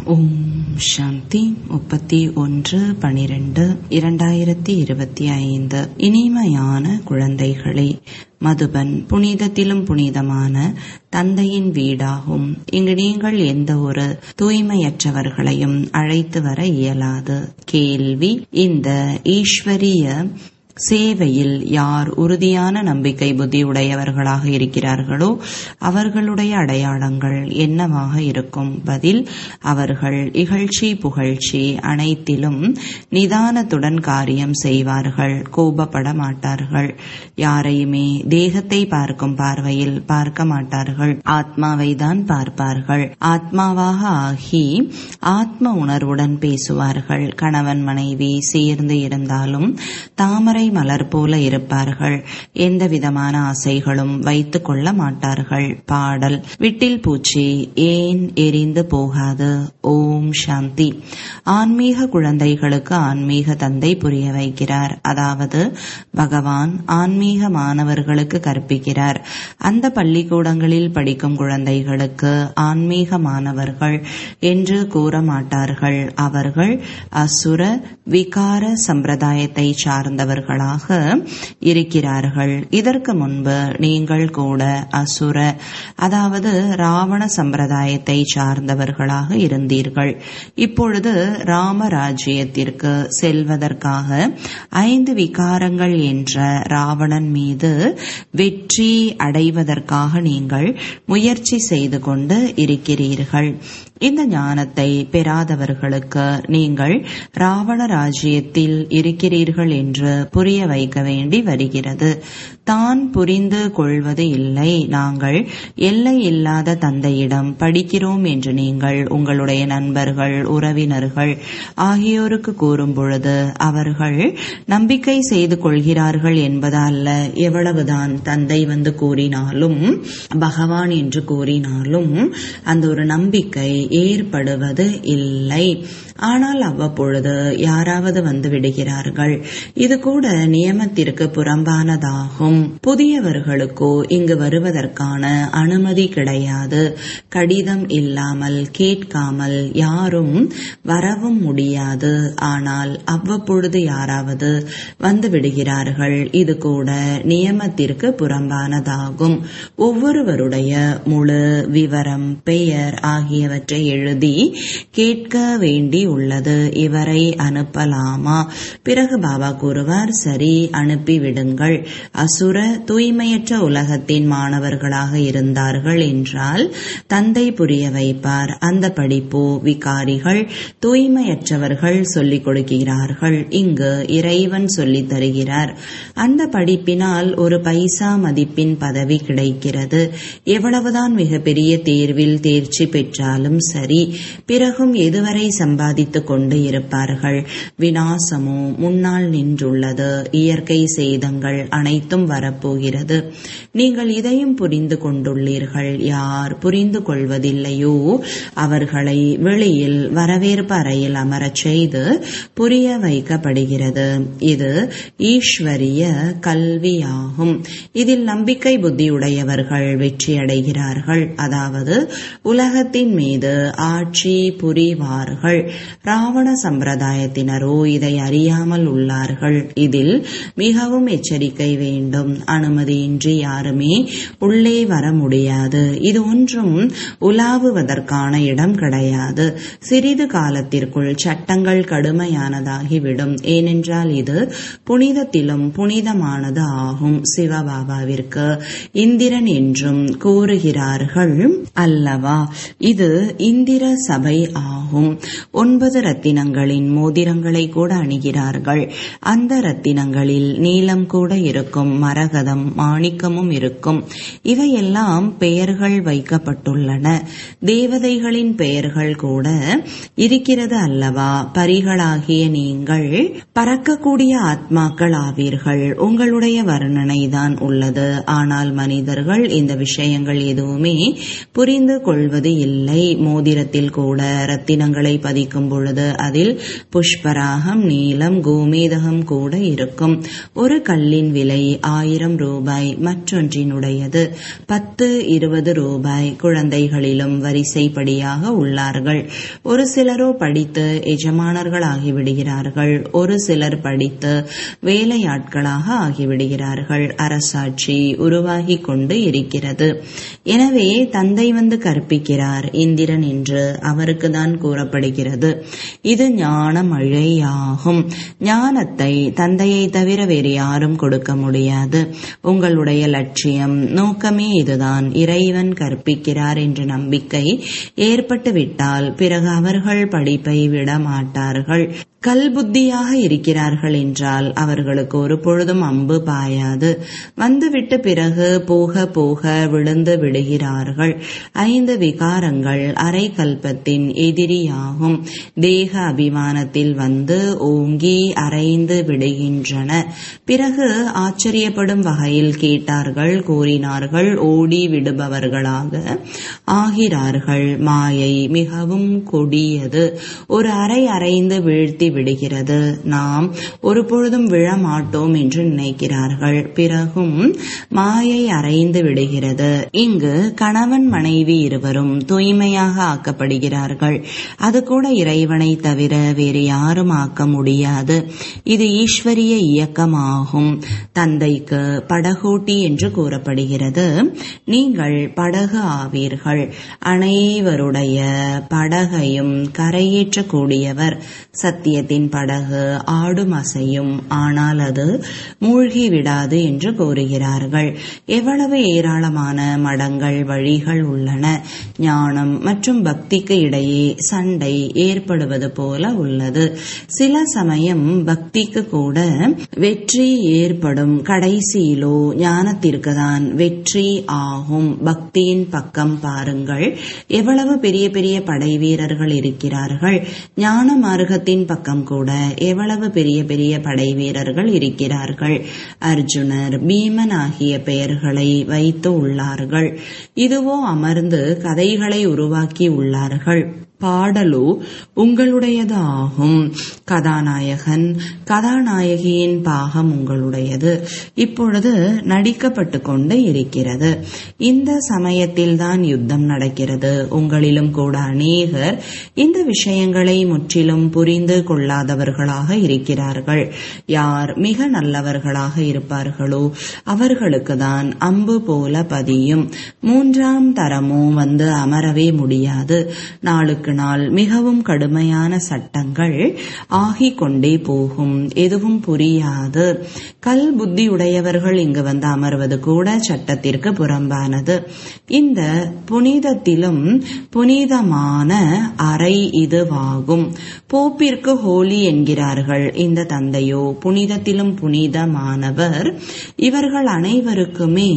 ஓம் சாந்தி முப்பத்தி ஒன்று பனிரெண்டு இரண்டாயிரத்தி இருபத்தி ஐந்து இனிமையான குழந்தைகளே மதுபன் புனிதத்திலும் புனிதமான தந்தையின் வீடாகும் இங்கு நீங்கள் எந்த ஒரு தூய்மையற்றவர்களையும் அழைத்து வர இயலாது கேள்வி இந்த ஈஸ்வரிய சேவையில் யார் உறுதியான நம்பிக்கை புத்தி உடையவர்களாக இருக்கிறார்களோ அவர்களுடைய அடையாளங்கள் என்னவாக இருக்கும் பதில் அவர்கள் இகழ்ச்சி புகழ்ச்சி அனைத்திலும் நிதானத்துடன் காரியம் செய்வார்கள் கோபப்பட மாட்டார்கள் யாரையுமே தேகத்தை பார்க்கும் பார்வையில் பார்க்க மாட்டார்கள் ஆத்மாவை தான் பார்ப்பார்கள் ஆத்மாவாக ஆகி ஆத்ம உணர்வுடன் பேசுவார்கள் கணவன் மனைவி சேர்ந்து இருந்தாலும் தாமரை மலர் போல இருப்பார்கள் எந்த விதமான ஆசைகளும் வைத்துக் கொள்ள மாட்டார்கள் பாடல் விட்டில் பூச்சி ஏன் எரிந்து போகாது ஓம் சாந்தி ஆன்மீக குழந்தைகளுக்கு ஆன்மீக தந்தை புரிய வைக்கிறார் அதாவது பகவான் ஆன்மீக மாணவர்களுக்கு கற்பிக்கிறார் அந்த பள்ளிக்கூடங்களில் படிக்கும் குழந்தைகளுக்கு ஆன்மீக மாணவர்கள் என்று கூற மாட்டார்கள் அவர்கள் அசுர விகார சம்பிரதாயத்தை சார்ந்தவர்கள் சார்ந்தவர்களாக இருக்கிறார்கள் இதற்கு முன்பு நீங்கள் கூட அசுர அதாவது ராவண சம்பிரதாயத்தை சார்ந்தவர்களாக இருந்தீர்கள் இப்பொழுது ராமராஜ்யத்திற்கு செல்வதற்காக ஐந்து விகாரங்கள் என்ற ராவணன் மீது வெற்றி அடைவதற்காக நீங்கள் முயற்சி செய்து கொண்டு இருக்கிறீர்கள் இந்த ஞானத்தை பெறாதவர்களுக்கு நீங்கள் ராவண ராஜ்யத்தில் இருக்கிறீர்கள் என்று புரிய வைக்க வேண்டி வருகிறது தான் புரிந்து கொள்வது இல்லை நாங்கள் எல்லை இல்லாத தந்தையிடம் படிக்கிறோம் என்று நீங்கள் உங்களுடைய நண்பர்கள் உறவினர்கள் ஆகியோருக்கு கூறும் பொழுது அவர்கள் நம்பிக்கை செய்து கொள்கிறார்கள் என்பது அல்ல எவ்வளவுதான் தந்தை வந்து கூறினாலும் பகவான் என்று கூறினாலும் அந்த ஒரு நம்பிக்கை ஏற்படுவது இல்லை ஆனால் அவ்வப்பொழுது யாராவது வந்து விடுகிறார்கள் இது கூட நியமத்திற்கு புறம்பானதாகும் புதியவர்களுக்கோ இங்கு வருவதற்கான அனுமதி கிடையாது கடிதம் இல்லாமல் கேட்காமல் யாரும் வரவும் முடியாது ஆனால் அவ்வப்பொழுது யாராவது வந்து விடுகிறார்கள் இது கூட நியமத்திற்கு புறம்பானதாகும் ஒவ்வொருவருடைய முழு விவரம் பெயர் ஆகியவற்றை எழுதி கேட்க வேண்டி உள்ளது இவரை அனுப்பலாமா பிறகு பாபா கூறுவார் சரி அனுப்பிவிடுங்கள் அசுர தூய்மையற்ற உலகத்தின் மாணவர்களாக இருந்தார்கள் என்றால் தந்தை புரிய வைப்பார் அந்த படிப்பு விகாரிகள் தூய்மையற்றவர்கள் சொல்லிக் கொடுக்கிறார்கள் இங்கு இறைவன் சொல்லித் தருகிறார் அந்த படிப்பினால் ஒரு பைசா மதிப்பின் பதவி கிடைக்கிறது எவ்வளவுதான் மிகப்பெரிய தேர்வில் தேர்ச்சி பெற்றாலும் சரி பிறகும் எதுவரை சம்பாதித்துக் கொண்டு இருப்பார்கள் வினாசமோ முன்னால் நின்றுள்ளது இயற்கை சேதங்கள் அனைத்தும் வரப்போகிறது நீங்கள் இதையும் புரிந்து கொண்டுள்ளீர்கள் யார் புரிந்து கொள்வதில்லையோ அவர்களை வெளியில் வரவேற்பு அறையில் அமரச் செய்து புரிய வைக்கப்படுகிறது இது ஈஸ்வரிய கல்வியாகும் இதில் நம்பிக்கை புத்தியுடையவர்கள் வெற்றியடைகிறார்கள் அதாவது உலகத்தின் மீது ஆட்சி புரிவார்கள் ராவண சம்பிரதாயத்தினரோ இதை அறியாமல் உள்ளார்கள் இதில் மிகவும் எச்சரிக்கை வேண்டும் அனுமதியின்றி யாருமே உள்ளே வர முடியாது இது ஒன்றும் உலாவுவதற்கான இடம் கிடையாது சிறிது காலத்திற்குள் சட்டங்கள் கடுமையானதாகிவிடும் ஏனென்றால் இது புனிதத்திலும் புனிதமானது ஆகும் சிவபாபாவிற்கு இந்திரன் என்றும் கூறுகிறார்கள் அல்லவா இது இந்திர சபை ஆகும் ஒன்பது ரத்தினங்களின் மோதிரங்களை கூட அணிகிறார்கள் அந்த ரத்தினங்களில் நீலம் கூட இருக்கும் மரகதம் மாணிக்கமும் இருக்கும் இவையெல்லாம் பெயர்கள் வைக்கப்பட்டுள்ளன தேவதைகளின் பெயர்கள் கூட இருக்கிறது அல்லவா பரிகளாகிய நீங்கள் பறக்கக்கூடிய ஆத்மாக்கள் ஆவீர்கள் உங்களுடைய வர்ணனை தான் உள்ளது ஆனால் மனிதர்கள் இந்த விஷயங்கள் எதுவுமே புரிந்து கொள்வது இல்லை மோதிரத்தில் கூட ரத்தினங்களை பதிக்கும் பொழுது அதில் புஷ்பராகம் நீலம் கோமேதகம் கூட இருக்கும் ஒரு கல்லின் விலை ஆயிரம் ரூபாய் மற்றொன்றினுடையது பத்து இருபது ரூபாய் குழந்தைகளிலும் வரிசைப்படியாக உள்ளார்கள் ஒரு சிலரோ படித்து எஜமானர்கள் ஆகிவிடுகிறார்கள் ஒரு சிலர் படித்து வேலையாட்களாக ஆகிவிடுகிறார்கள் அரசாட்சி உருவாகி கொண்டு இருக்கிறது எனவே தந்தை வந்து கற்பிக்கிறார் இந்திரன் என்று அவருக்கு தான் கூறப்படுகிறது இது ஞான மழையாகும் ஞானத்தை தந்தையை தவிர வேறு யாரும் கொடுக்க முடியாது உங்களுடைய லட்சியம் நோக்கமே இதுதான் இறைவன் கற்பிக்கிறார் என்ற நம்பிக்கை ஏற்பட்டு விட்டால் பிறகு அவர்கள் படிப்பை விட மாட்டார்கள் கல் புத்தியாக இருக்கிறார்கள் என்றால் அவர்களுக்கு ஒரு பொழுதும் அம்பு பாயாது வந்துவிட்டு பிறகு போக போக விழுந்து விடுகிறார்கள் ஐந்து விகாரங்கள் அரை கல்பத்தின் எதிரியாகும் தேக அபிமானத்தில் வந்து ஓங்கி அரைந்து விடுகின்றன பிறகு ஆச்சரியப்படும் வகையில் கேட்டார்கள் கூறினார்கள் ஓடி விடுபவர்களாக ஆகிறார்கள் மாயை மிகவும் கொடியது ஒரு அறை அரைந்து வீழ்த்தி விடுகிறது நாம் ஒரு பொழுதும் விழமாட்டோம் என்று நினைக்கிறார்கள் பிறகும் மாயை அரைந்து விடுகிறது இங்கு கணவன் மனைவி இருவரும் தூய்மையாக ஆக்கப்படுகிறார்கள் அது கூட இறைவனை தவிர வேறு யாரும் ஆக்க முடியாது இது ஈஸ்வரிய இயக்கமாகும் தந்தைக்கு படகோட்டி என்று கூறப்படுகிறது நீங்கள் படகு ஆவீர்கள் அனைவருடைய படகையும் கரையேற்றக்கூடியவர் சத்தியத்தின் படகு ஆடும் அசையும் ஆனால் அது மூழ்கி விடாது என்று கூறுகிறார்கள் எவ்வளவு ஏராளமான மடங்கள் வழிகள் உள்ளன ஞானம் மற்றும் பக்திக்கு இடையே சண்டை ஏற்படுவது போல உள்ளது சில சமயம் பக்திக்கு கூட வெற்றி ஏற்படும் கடைசியிலோ ஞானத்திற்கு தான் வெற்றி ஆகும் பக்தியின் பக்கம் பாருங்கள் எவ்வளவு பெரிய பெரிய படை வீரர்கள் இருக்கிறார்கள் ஞான மார்க்கத்தின் பக்கம் கூட எவ்வளவு பெரிய பெரிய படை வீரர்கள் இருக்கிறார்கள் அர்ஜுனர் பீமன் ஆகிய பெயர்களை வைத்து உள்ளார்கள் இதுவோ அமர்ந்து கதைகளை உருவாக்கி உள்ளார்கள் பாடலோ உங்களுடையது ஆகும் கதாநாயகன் கதாநாயகியின் பாகம் உங்களுடையது இப்பொழுது நடிக்கப்பட்டு கொண்டு இருக்கிறது இந்த சமயத்தில் தான் யுத்தம் நடக்கிறது உங்களிலும் கூட அநேகர் இந்த விஷயங்களை முற்றிலும் புரிந்து கொள்ளாதவர்களாக இருக்கிறார்கள் யார் மிக நல்லவர்களாக இருப்பார்களோ அவர்களுக்கு தான் அம்பு போல பதியும் மூன்றாம் தரமோ வந்து அமரவே முடியாது நாளுக்கு நாள் மிகவும் கடுமையான சட்டங்கள் ஆகிக் கொண்டே போகும் எதுவும் புரியாது கல் புத்தியுடையவர்கள் இங்கு வந்து அமர்வது கூட சட்டத்திற்கு புறம்பானது இந்த புனிதத்திலும் புனிதமான அறை இதுவாகும் போப்பிற்கு ஹோலி என்கிறார்கள் இந்த தந்தையோ புனிதத்திலும் புனிதமானவர் இவர்கள் அனைவருக்குமே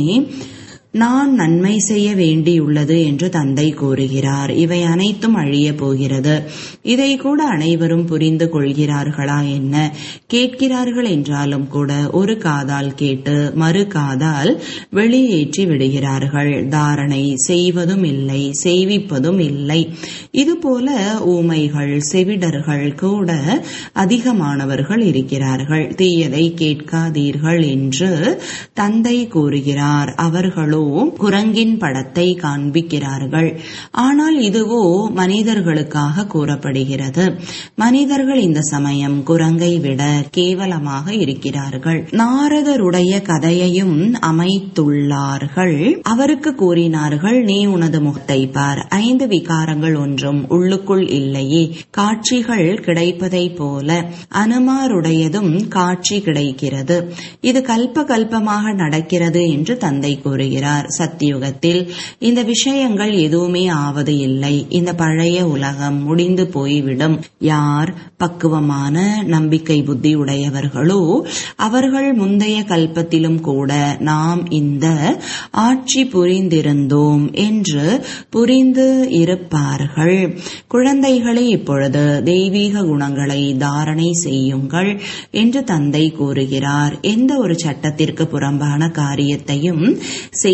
நான் நன்மை செய்ய வேண்டியுள்ளது என்று தந்தை கூறுகிறார் இவை அனைத்தும் அழிய போகிறது இதை கூட அனைவரும் புரிந்து கொள்கிறார்களா என்ன கேட்கிறார்கள் என்றாலும் கூட ஒரு காதால் கேட்டு மறு காதால் வெளியேற்றி விடுகிறார்கள் தாரணை செய்வதும் இல்லை செய்விப்பதும் இல்லை இதுபோல ஊமைகள் செவிடர்கள் கூட அதிகமானவர்கள் இருக்கிறார்கள் தீயதை கேட்காதீர்கள் என்று தந்தை கூறுகிறார் அவர்களோ குரங்கின் படத்தை காண்பிக்கிறார்கள் ஆனால் இதுவோ மனிதர்களுக்காக கூறப்படுகிறது மனிதர்கள் இந்த சமயம் குரங்கை விட கேவலமாக இருக்கிறார்கள் நாரதருடைய கதையையும் அமைத்துள்ளார்கள் அவருக்கு கூறினார்கள் நீ உனது முகத்தை பார் ஐந்து விகாரங்கள் ஒன்றும் உள்ளுக்குள் இல்லையே காட்சிகள் கிடைப்பதை போல அனுமாருடையதும் காட்சி கிடைக்கிறது இது கல்ப கல்பமாக நடக்கிறது என்று தந்தை கூறுகிறார் சத்தியுகத்தில் இந்த விஷயங்கள் எதுவுமே ஆவது இல்லை இந்த பழைய உலகம் முடிந்து போய்விடும் யார் பக்குவமான நம்பிக்கை புத்தி உடையவர்களோ அவர்கள் முந்தைய கல்பத்திலும் கூட நாம் இந்த ஆட்சி புரிந்திருந்தோம் என்று புரிந்து இருப்பார்கள் குழந்தைகளே இப்பொழுது தெய்வீக குணங்களை தாரணை செய்யுங்கள் என்று தந்தை கூறுகிறார் எந்த ஒரு சட்டத்திற்கு புறம்பான காரியத்தையும் செய்ய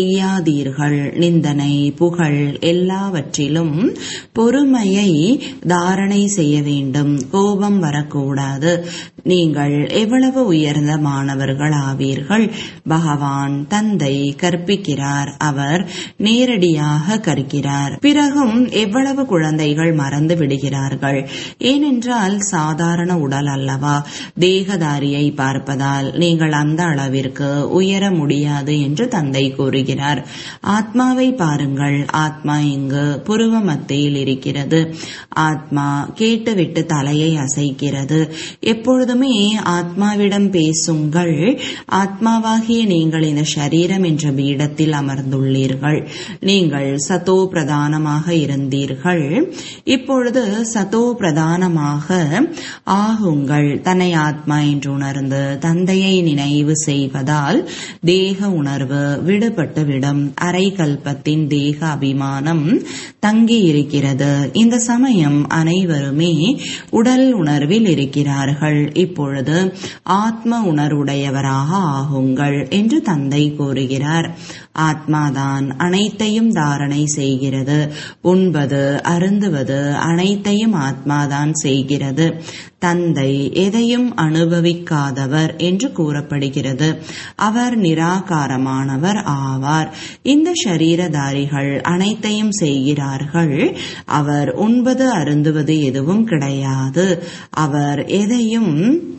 செய்யாதீர்கள் நிந்தனை புகழ் எல்லாவற்றிலும் பொறுமையை தாரணை செய்ய வேண்டும் கோபம் வரக்கூடாது நீங்கள் எவ்வளவு உயர்ந்த மாணவர்கள் ஆவீர்கள் பகவான் தந்தை கற்பிக்கிறார் அவர் நேரடியாக கற்கிறார் பிறகும் எவ்வளவு குழந்தைகள் மறந்து விடுகிறார்கள் ஏனென்றால் சாதாரண உடல் அல்லவா தேகதாரியை பார்ப்பதால் நீங்கள் அந்த அளவிற்கு உயர முடியாது என்று தந்தை கூறுகிறார் ஆத்மாவை பாருங்கள் ஆத்மா இங்கு புருவ மத்தியில் இருக்கிறது ஆத்மா கேட்டுவிட்டு தலையை அசைக்கிறது எப்பொழுதுமே ஆத்மாவிடம் பேசுங்கள் ஆத்மாவாகிய நீங்கள் இந்த சரீரம் என்ற பீடத்தில் அமர்ந்துள்ளீர்கள் நீங்கள் சதோ பிரதானமாக இருந்தீர்கள் இப்பொழுது சதோ பிரதானமாக ஆகுங்கள் தன்னை ஆத்மா என்று உணர்ந்து தந்தையை நினைவு செய்வதால் தேக உணர்வு விடுபட்டுவிடும் அரை கல்பத்தின் தேக அபிமானம் தங்கி இருக்கிறது இந்த சமயம் அனைவருமே உடல் உணர்வில் இருக்கிறார்கள் இப்பொழுது ஆத்ம உணர்வுடையவராக ஆகுங்கள் என்று தந்தை கூறுகிறார் ஆத்மாதான் அனைத்தையும் தாரணை செய்கிறது உண்பது அருந்துவது அனைத்தையும் ஆத்மாதான் செய்கிறது தந்தை எதையும் அனுபவிக்காதவர் என்று கூறப்படுகிறது அவர் நிராகாரமானவர் ஆவார் இந்த சரீரதாரிகள் அனைத்தையும் செய்கிறார்கள் அவர் உண்பது அருந்துவது எதுவும் கிடையாது அவர் எதையும்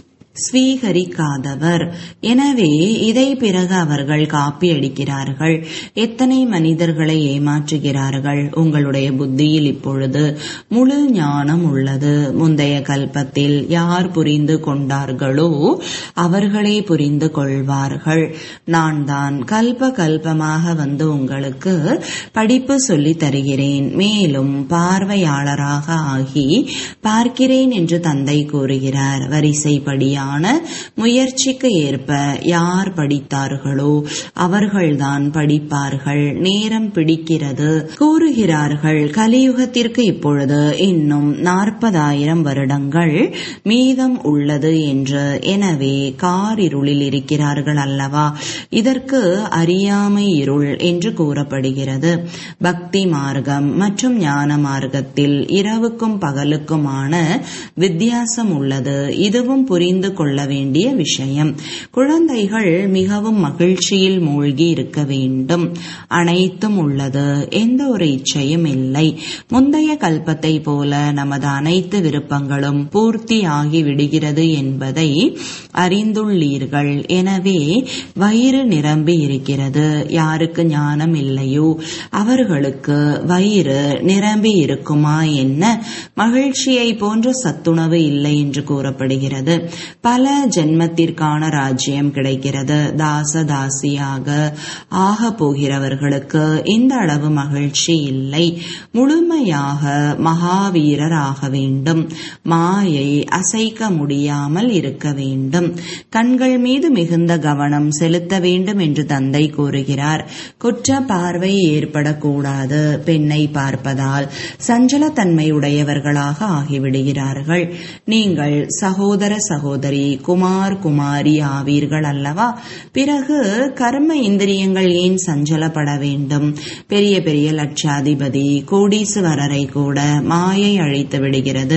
ஸ்வீகரிக்காதவர் எனவே இதை பிறகு அவர்கள் காப்பி அடிக்கிறார்கள் எத்தனை மனிதர்களை ஏமாற்றுகிறார்கள் உங்களுடைய புத்தியில் இப்பொழுது முழு ஞானம் உள்ளது முந்தைய கல்பத்தில் யார் புரிந்து கொண்டார்களோ அவர்களே புரிந்து கொள்வார்கள் நான் தான் கல்ப கல்பமாக வந்து உங்களுக்கு படிப்பு சொல்லி தருகிறேன் மேலும் பார்வையாளராக ஆகி பார்க்கிறேன் என்று தந்தை கூறுகிறார் வரிசைப்படியாக சரியான முயற்சிக்கு ஏற்ப யார் படித்தார்களோ அவர்கள்தான் படிப்பார்கள் நேரம் பிடிக்கிறது கூறுகிறார்கள் கலியுகத்திற்கு இப்பொழுது இன்னும் நாற்பதாயிரம் வருடங்கள் மீதம் உள்ளது என்று எனவே கார் இருளில் இருக்கிறார்கள் அல்லவா இதற்கு அறியாமை இருள் என்று கூறப்படுகிறது பக்தி மார்க்கம் மற்றும் ஞான மார்க்கத்தில் இரவுக்கும் பகலுக்குமான வித்தியாசம் உள்ளது இதுவும் புரிந்து கொள்ள வேண்டிய விஷயம் குழந்தைகள் மிகவும் மகிழ்ச்சியில் மூழ்கி இருக்க வேண்டும் அனைத்தும் உள்ளது எந்த ஒரு இச்சையும் இல்லை முந்தைய கல்பத்தை போல நமது அனைத்து விருப்பங்களும் பூர்த்தி ஆகி விடுகிறது என்பதை அறிந்துள்ளீர்கள் எனவே வயிறு நிரம்பி இருக்கிறது யாருக்கு ஞானம் இல்லையோ அவர்களுக்கு வயிறு நிரம்பி இருக்குமா என்ன மகிழ்ச்சியை போன்ற சத்துணவு இல்லை என்று கூறப்படுகிறது பல ஜென்மத்திற்கான ராஜ்யம் கிடைக்கிறது தாச தாசியாக ஆக போகிறவர்களுக்கு இந்த அளவு மகிழ்ச்சி இல்லை முழுமையாக மகாவீரர் ஆக வேண்டும் மாயை அசைக்க முடியாமல் இருக்க வேண்டும் கண்கள் மீது மிகுந்த கவனம் செலுத்த வேண்டும் என்று தந்தை கூறுகிறார் குற்ற பார்வை ஏற்படக்கூடாது பெண்ணை பார்ப்பதால் சஞ்சலத்தன்மை உடையவர்களாக ஆகிவிடுகிறார்கள் நீங்கள் சகோதர சகோதரி குமார் குமாரி ஆவீர்கள் அல்லவா பிறகு கர்ம இந்திரியங்கள் ஏன் சஞ்சலப்பட வேண்டும் பெரிய பெரிய லட்சாதிபதி கோடீஸ்வரரை கூட மாயை அழைத்து விடுகிறது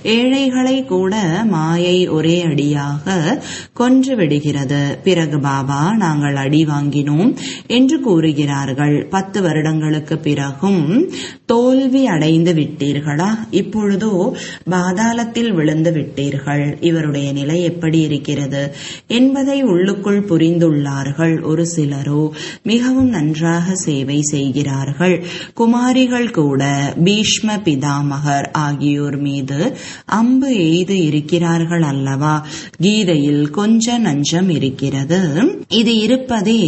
ஏழைகளை கூட மாயை ஒரே அடியாக கொன்று விடுகிறது பிறகு பாபா நாங்கள் அடி வாங்கினோம் என்று கூறுகிறார்கள் பத்து வருடங்களுக்கு பிறகும் தோல்வி அடைந்து விட்டீர்களா இப்பொழுதோ பாதாளத்தில் விழுந்து விட்டீர்கள் இவருடைய நிலை எப்படி இருக்கிறது என்பதை உள்ளுக்குள் புரிந்துள்ளார்கள் ஒரு சிலரோ மிகவும் நன்றாக சேவை செய்கிறார்கள் குமாரிகள் கூட பீஷ்ம பிதாமகர் ஆகியோர் மீது அம்பு எய்து இருக்கிறார்கள் அல்லவா கீதையில் கொஞ்ச நஞ்சம் இருக்கிறது இது இருப்பதே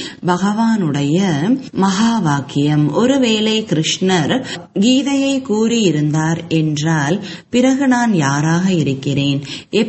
பகவானுடைய மகா வாக்கியம் ஒருவேளை கிருஷ்ணர் கீதையை கூறியிருந்தார் என்றால் பிறகு நான் யாராக இருக்கிறேன் எப்படி இருக்கிறேன்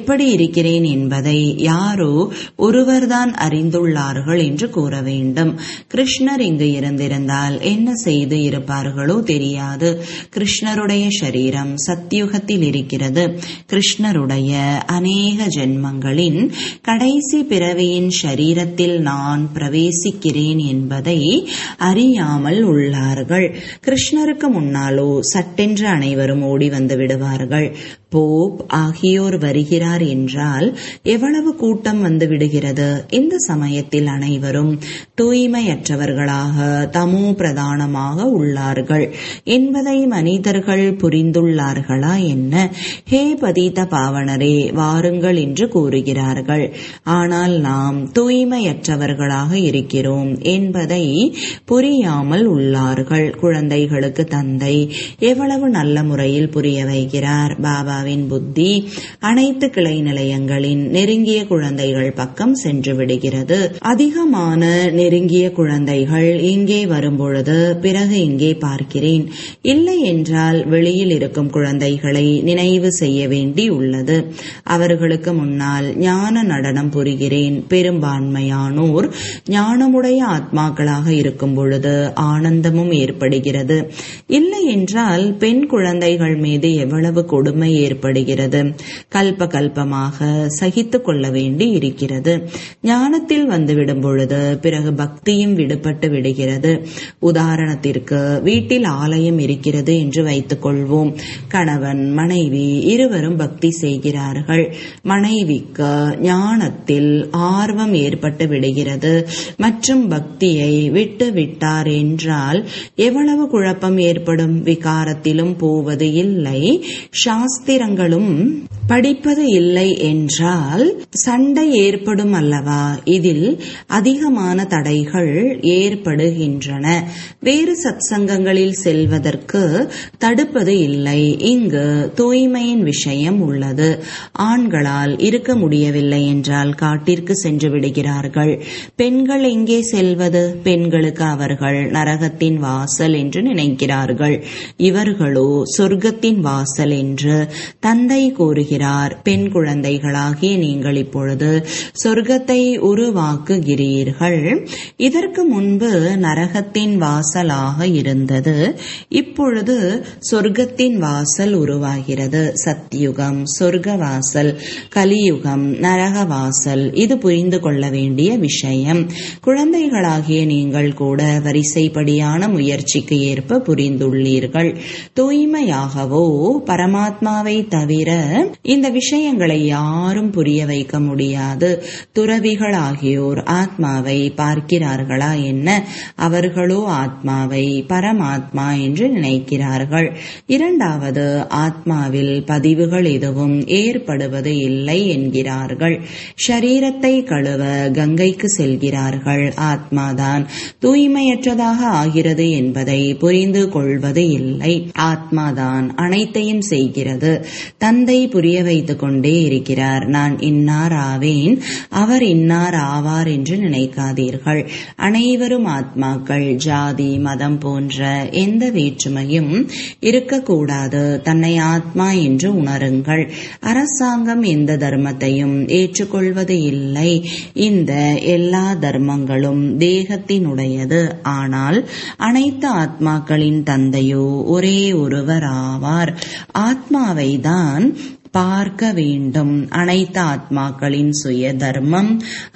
இருக்கிறேன் என்பதை யாரோ ஒருவர்தான் அறிந்துள்ளார்கள் என்று கூற வேண்டும் கிருஷ்ணர் இங்கு இருந்திருந்தால் என்ன செய்து இருப்பார்களோ தெரியாது கிருஷ்ணருடைய சரீரம் சத்தியுகத்தில் இருக்கிறது கிருஷ்ணருடைய அநேக ஜென்மங்களின் கடைசி பிறவியின் சரீரத்தில் நான் பிரவேசிக்கிறேன் என்பதை அறியாமல் உள்ளார்கள் கிருஷ்ணருக்கு முன்னாலோ சட்டென்று அனைவரும் ஓடி வந்து விடுவார்கள் போப் ஆகியோர் வருகிறார் என்றால் எவ்வளவு கூட்டம் வந்து விடுகிறது இந்த சமயத்தில் அனைவரும் தூய்மையற்றவர்களாக தமோ பிரதானமாக உள்ளார்கள் என்பதை மனிதர்கள் புரிந்துள்ளார்களா என்ன ஹே பதித பாவனரே வாருங்கள் என்று கூறுகிறார்கள் ஆனால் நாம் தூய்மையற்றவர்களாக இருக்கிறோம் என்பதை புரியாமல் உள்ளார்கள் குழந்தைகளுக்கு தந்தை எவ்வளவு நல்ல முறையில் புரிய வைக்கிறார் பாபாவின் புத்தி அனைத்து கிளை நிலையங்களின் நெருங்கிய குழந்தைகள் பக்கம் சென்று விடுகிறது அதிகமான நெருங்கிய குழந்தைகள் இங்கே வரும்பொழுது பிறகு இங்கே பார்க்கிறேன் இல்லை என்றால் வெளியில் இருக்கும் குழந்தைகளை நினைவு செய்ய வேண்டி உள்ளது அவர்களுக்கு முன்னால் ஞான நடனம் புரிகிறேன் பெரும்பான்மையானோர் ஞானமுடைய ஆத்மாக்களாக இருக்கும் பொழுது ஆனந்தமும் ஏற்படுகிறது இல்லை என்றால் பெண் குழந்தைகள் மீது எவ்வளவு கொடுமை ஏற்படுகிறது கல்ப கல்பமாக சகித்துக் கொள்ள வேண்டி இருக்கிறது ஞானத்தில் வந்துவிடும் பொழுது பிறகு பக்தியும் விடுபட்டு விடுகிறது உதாரணத்திற்கு வீட்டில் ஆலயம் இருக்கிறது என்று வைத்துக் கொள்வோம் கணவன் மனைவி இருவரும் பக்தி செய்கிறார்கள் மனைவிக்கு ஞானத்தில் ஆர்வம் ஏற்பட்டு விடுகிறது மற்றும் பக்தியை விட்டு விட்டார் என்றால் எவ்வளவு குழப்பம் ஏற்படும் விகாரத்திலும் போவது இல்லை சாஸ்திரங்களும் படிப்பது இல்லை என்றால் சண்டை ஏற்படும் அல்லவா இதில் அதிகமான தடைகள் ஏற்படுகின்றன வேறு சத்சங்கங்களில் செல்வதற்கு தடுப்பது இல்லை இங்கு தூய்மையின் விஷயம் உள்ளது ஆண்களால் இருக்க முடியவில்லை என்றால் காட்டிற்கு சென்று விடுகிறார்கள் பெண்கள் எங்கே செல்வது பெண்களுக்கு அவர்கள் நரகத்தின் வாசல் என்று நினைக்கிறார்கள் இவர்களோ சொர்க்கத்தின் வாசல் என்று தந்தை கூறுகிறார் பெண் குழந்தைகளாகிய நீங்கள் இப்பொழுது சொர்க்கத்தை உருவாக்குகிறீர்கள் இதற்கு முன்பு நரகத்தின் வாசலாக இருந்தது இப்பொழுது சொர்க்கத்தின் வாசல் உருவாகிறது சத்யுகம் சொர்க்க வாசல் கலியுகம் நரக வாசல் இது புரிந்து கொள்ள வேண்டிய விஷயம் குழந்தைகளாகிய நீங்கள் கூட வரிசைப்படியான முயற்சிக்கு ஏற்ப புரிந்துள்ளீர்கள் தூய்மையாகவோ பரமாத்மாவை தவிர இந்த விஷயங்களை யாரும் புரிய வைக்க முடியாது துறவிகள் ஆகியோர் ஆத்மாவை பார்க்கிறார்களா என்ன அவர்களோ ஆத்மாவை பரமாத்மா என்று நினைக்கிறார்கள் இரண்டாவது ஆத்மாவில் பதிவுகள் எதுவும் ஏற்படுவது இல்லை என்கிறார்கள் ஷரீரத்தை கழுவ கங்கைக்கு செல்கிறார்கள் ஆத்மாதான் தூய்மையற்றதாக ஆகிறது என்பதை புரிந்து கொள்வது இல்லை ஆத்மாதான் அனைத்தையும் செய்கிறது தந்தை புரிய வைத்துக் கொண்டே இருக்கிறார் நான் இன்னார் ஆவேன் அவர் இன்னார் ஆவார் என்று நினைக்காதீர்கள் அனைவரும் ஆத்மாக்கள் ஜாதி மதம் போன்ற எந்த வேற்றுமையும் இருக்கக்கூடாது தன்னை ஆத்மா என்று உணருங்கள் அரசாங்கம் எந்த தர்மத்தையும் ஏற்றுக்கொள்வது இல்லை இந்த எல்லா தர்மங்களும் தேகத்தினுடையது ஆனால் அனைத்து ஆத்மாக்களின் தந்தையோ ஒரே ஒருவர் ஆவார் ஆத்மாவை தான் பார்க்க வேண்டும் அனைத்து ஆத்மாக்களின் சுய தர்மம்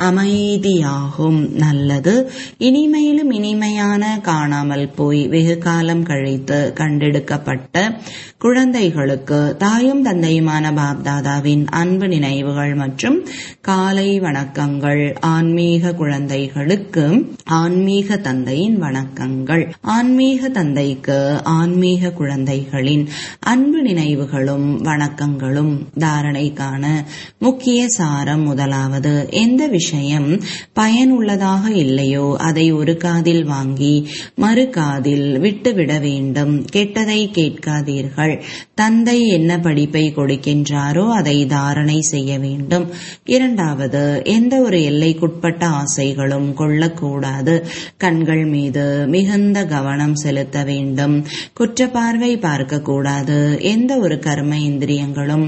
அமைதியாகும் நல்லது இனிமையிலும் இனிமையான காணாமல் போய் வெகு காலம் கழித்து கண்டெடுக்கப்பட்ட குழந்தைகளுக்கு தாயும் தந்தையுமான பாப்தாதாவின் அன்பு நினைவுகள் மற்றும் காலை வணக்கங்கள் ஆன்மீக குழந்தைகளுக்கு ஆன்மீக தந்தையின் வணக்கங்கள் ஆன்மீக தந்தைக்கு ஆன்மீக குழந்தைகளின் அன்பு நினைவுகளும் வணக்கங்களும் தாரணைக்கான முக்கிய சாரம் முதலாவது எந்த விஷயம் பயனுள்ளதாக இல்லையோ அதை ஒரு காதில் வாங்கி மறு காதில் விட்டுவிட வேண்டும் கெட்டதை கேட்காதீர்கள் தந்தை என்ன படிப்பை கொடுக்கின்றாரோ அதை தாரணை செய்ய வேண்டும் இரண்டாவது எந்த ஒரு எல்லைக்குட்பட்ட ஆசைகளும் கொள்ளக்கூடாது கண்கள் மீது மிகுந்த கவனம் செலுத்த வேண்டும் குற்றப்பார்வை பார்க்கக்கூடாது எந்த ஒரு கர்ம இந்திரியங்களும்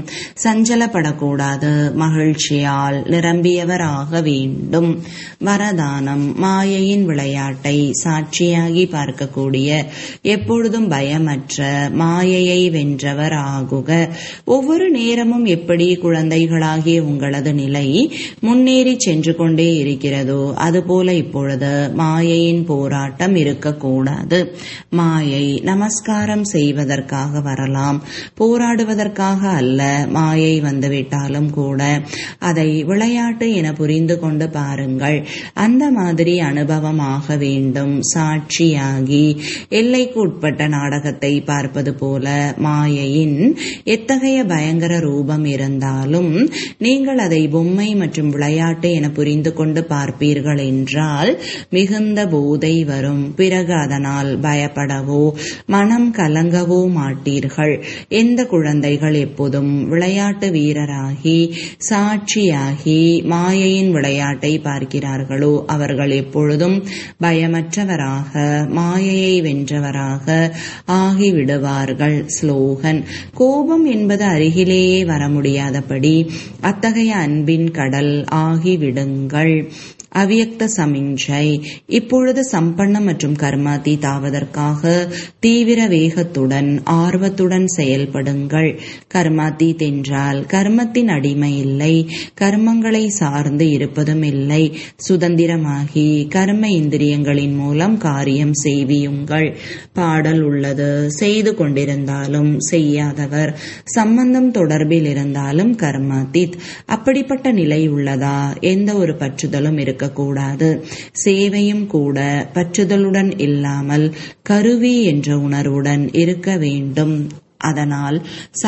சஞ்சலப்படக்கூடாது மகிழ்ச்சியால் நிரம்பியவராக வேண்டும் வரதானம் மாயையின் விளையாட்டை சாட்சியாகி பார்க்கக்கூடிய எப்பொழுதும் பயமற்ற மாயையை வென்றவர் ஆகுக ஒவ்வொரு நேரமும் எப்படி குழந்தைகளாகிய உங்களது நிலை முன்னேறி சென்று கொண்டே இருக்கிறதோ அதுபோல இப்பொழுது மாயையின் போராட்டம் இருக்கக்கூடாது மாயை நமஸ்காரம் செய்வதற்காக வரலாம் போராடுவதற்காக அல்ல மாயை வந்துவிட்டாலும் கூட அதை விளையாட்டு என புரிந்து கொண்டு பாருங்கள் அந்த மாதிரி அனுபவமாக வேண்டும் சாட்சியாகி எல்லைக்கு உட்பட்ட நாடகத்தை பார்ப்பது போல மாயையின் எத்தகைய பயங்கர ரூபம் இருந்தாலும் நீங்கள் அதை பொம்மை மற்றும் விளையாட்டு என புரிந்து கொண்டு பார்ப்பீர்கள் என்றால் மிகுந்த போதை வரும் பிறகு அதனால் பயப்படவோ மனம் கலங்கவோ மாட்டீர்கள் எந்த குழந்தைகள் எப்போதும் விளையாட்டு வீரராகி சாட்சியாகி மாயையின் விளையாட்டை பார்க்கிறார்களோ அவர்கள் எப்பொழுதும் பயமற்றவராக மாயையை வென்றவராக ஆகிவிடுவார்கள் ஸ்லோகன் கோபம் என்பது அருகிலேயே வர முடியாதபடி அத்தகைய அன்பின் கடல் ஆகிவிடுங்கள் அவ்யக்த சமிஞ்சை இப்பொழுது சம்பன்னம் மற்றும் கர்மாதி தாவதற்காக தீவிர வேகத்துடன் ஆர்வத்துடன் செயல்படுங்கள் கர்மாதி என்றால் கர்மத்தின் அடிமை இல்லை கர்மங்களை சார்ந்து இருப்பதும் இல்லை சுதந்திரமாகி கர்ம இந்திரியங்களின் மூலம் காரியம் செய்வியுங்கள் பாடல் உள்ளது செய்து கொண்டிருந்தாலும் செய்யாதவர் சம்பந்தம் தொடர்பில் இருந்தாலும் கர்மாதித் அப்படிப்பட்ட நிலை உள்ளதா எந்த ஒரு பற்றுதலும் இருக்க இருக்கக்கூடாது சேவையும் கூட பற்றுதலுடன் இல்லாமல் கருவி என்ற உணர்வுடன் இருக்க வேண்டும் அதனால்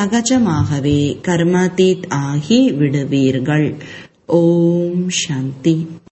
சகஜமாகவே கர்மாதீத் ஆகி விடுவீர்கள் ஓம் சாந்தி